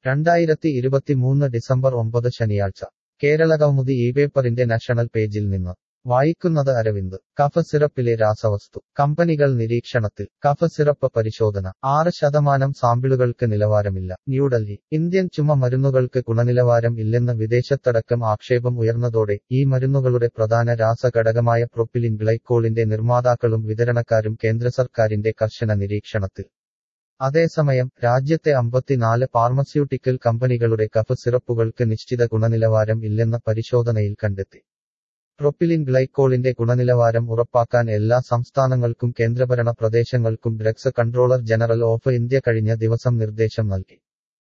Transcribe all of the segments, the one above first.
രണ്ടായിരത്തി ഇരുപത്തിമൂന്ന് ഡിസംബർ ഒമ്പത് ശനിയാഴ്ച കേരളകൗമുദി ഈ പേപ്പറിന്റെ നാഷണൽ പേജിൽ നിന്ന് വായിക്കുന്നത് അരവിന്ദ് കഫ സിറപ്പിലെ രാസവസ്തു കമ്പനികൾ നിരീക്ഷണത്തിൽ കഫ സിറപ്പ് പരിശോധന ആറ് ശതമാനം സാമ്പിളുകൾക്ക് നിലവാരമില്ല ന്യൂഡൽഹി ഇന്ത്യൻ ചുമ മരുന്നുകൾക്ക് ഗുണനിലവാരം ഇല്ലെന്ന് വിദേശത്തടക്കം ആക്ഷേപം ഉയർന്നതോടെ ഈ മരുന്നുകളുടെ പ്രധാന രാസഘടകമായ പ്രൊപ്പിലിൻ ഗ്ലൈക്കോളിന്റെ നിർമ്മാതാക്കളും വിതരണക്കാരും കേന്ദ്ര സർക്കാരിന്റെ കർശന നിരീക്ഷണത്തിൽ അതേസമയം രാജ്യത്തെ അമ്പത്തിനാല് ഫാർമസ്യൂട്ടിക്കൽ കമ്പനികളുടെ കഫ സിറപ്പുകൾക്ക് നിശ്ചിത ഗുണനിലവാരം ഇല്ലെന്ന പരിശോധനയിൽ കണ്ടെത്തി പ്രൊപ്പിലിൻ ഗ്ലൈക്കോളിന്റെ ഗുണനിലവാരം ഉറപ്പാക്കാൻ എല്ലാ സംസ്ഥാനങ്ങൾക്കും കേന്ദ്രഭരണ പ്രദേശങ്ങൾക്കും drugs controller general of India കഴിഞ്ഞ ദിവസം നിർദ്ദേശം നൽകി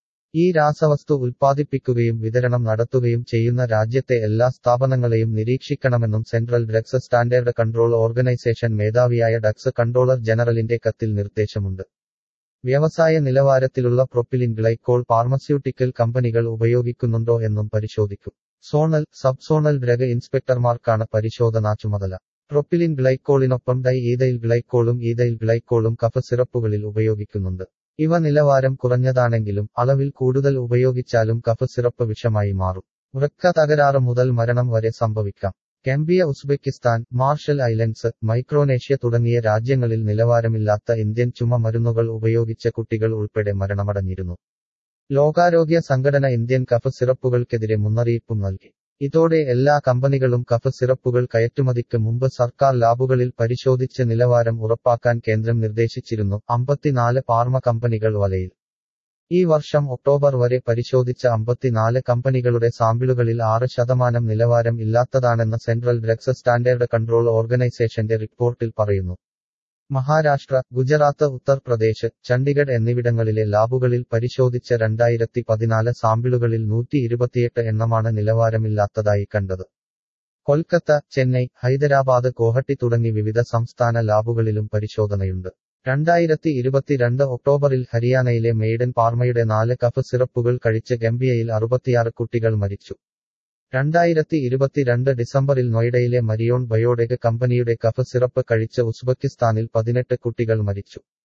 ഈ രാസവസ്തു ഉൽപ്പാദിപ്പിക്കുകയും വിതരണം നടത്തുകയും ചെയ്യുന്ന രാജ്യത്തെ എല്ലാ സ്ഥാപനങ്ങളെയും നിരീക്ഷിക്കണമെന്നും central drugs standard control organisation മേധാവിയായ ഡ്രഗ്സ് കൺട്രോളർ ജനറലിന്റെ കത്തിൽ നിർദ്ദേശമുണ്ട് വ്യവസായ നിലവാരത്തിലുള്ള പ്രൊപ്പിലിൻ ഗ്ലൈക്കോൾ ഫാർമസ്യൂട്ടിക്കൽ കമ്പനികൾ ഉപയോഗിക്കുന്നുണ്ടോ എന്നും പരിശോധിക്കും സോണൽ സബ് സോണൽ ഡ്രഗ് ഇൻസ്പെക്ടർമാർക്കാണ് പരിശോധനാ ചുമതല പ്രൊപ്പിലിൻ ഗ്ലൈക്കോളിനൊപ്പം ഡൈ ഈതൈൽ ഗ്ലൈക്കോളും ഈതൈൽ ഗ്ലൈക്കോളും കഫ സിറപ്പുകളിൽ ഉപയോഗിക്കുന്നുണ്ട് ഇവ നിലവാരം കുറഞ്ഞതാണെങ്കിലും അളവിൽ കൂടുതൽ ഉപയോഗിച്ചാലും കഫ സിറപ്പ് വിഷമായി മാറും വൃക്ക തകരാറ് മുതൽ മരണം വരെ സംഭവിക്കാം Gambia Uzbekistan Marshall Islands Micronesia തുടങ്ങിയ രാജ്യങ്ങളിൽ നിലവാരമില്ലാത്ത ഇന്ത്യൻ ചുമ മരുന്നുകൾ ഉപയോഗിച്ച കുട്ടികൾ ഉൾപ്പെടെ മരണമടഞ്ഞിരുന്നു ലോകാരോഗ്യ സംഘടന ഇന്ത്യൻ കഫ സിറപ്പുകൾക്കെതിരെ മുന്നറിയിപ്പും നൽകി ഇതോടെ എല്ലാ കമ്പനികളും കഫ സിറപ്പുകൾ കയറ്റുമതിക്ക് മുമ്പ് സർക്കാർ ലാബുകളിൽ പരിശോധിച്ച് നിലവാരം ഉറപ്പാക്കാൻ കേന്ദ്രം നിർദ്ദേശിച്ചിരുന്നു അമ്പത്തിനാല് ഫാർമ കമ്പനികൾ വലയിൽ ഈ വർഷം ഒക്ടോബർ വരെ പരിശോധിച്ച അമ്പത്തിനാല് കമ്പനികളുടെ സാമ്പിളുകളിൽ ആറ് ശതമാനം നിലവാരം ഇല്ലാത്തതാണെന്ന് സെൻട്രൽ ഡ്രഗ്സ് സ്റ്റാൻഡേർഡ് കൺട്രോൾ ഓർഗനൈസേഷന്റെ റിപ്പോർട്ടിൽ പറയുന്നു മഹാരാഷ്ട്ര ഗുജറാത്ത് ഉത്തർപ്രദേശ് ചണ്ഡിഗഡ് എന്നിവിടങ്ങളിലെ ലാബുകളിൽ പരിശോധിച്ച രണ്ടായിരത്തി പതിനാല് സാമ്പിളുകളിൽ നൂറ്റി ഇരുപത്തിയെട്ട് എണ്ണമാണ് നിലവാരമില്ലാത്തതായി കണ്ടത് കൊൽക്കത്ത ചെന്നൈ ഹൈദരാബാദ് ഗോഹട്ടി തുടങ്ങി വിവിധ സംസ്ഥാന ലാബുകളിലും പരിശോധനയുണ്ട് രണ്ടായിരത്തി ഇരുപത്തിരണ്ട് ഒക്ടോബറിൽ ഹരിയാനയിലെ മെയ്ഡൻ പാർമയുടെ നാല് കഫ് സിറപ്പുകൾ കഴിച്ച് ഗംബിയയിൽ അറുപത്തിയാറ് കുട്ടികൾ മരിച്ചു രണ്ടായിരത്തി ഇരുപത്തിരണ്ട് ഡിസംബറിൽ നോയിഡയിലെ മരിയോൺ ബയോടെക് കമ്പനിയുടെ കഫ് സിറപ്പ് കഴിച്ച് ഉസ്ബെക്കിസ്ഥാനിൽ പതിനെട്ട് കുട്ടികൾ മരിച്ചു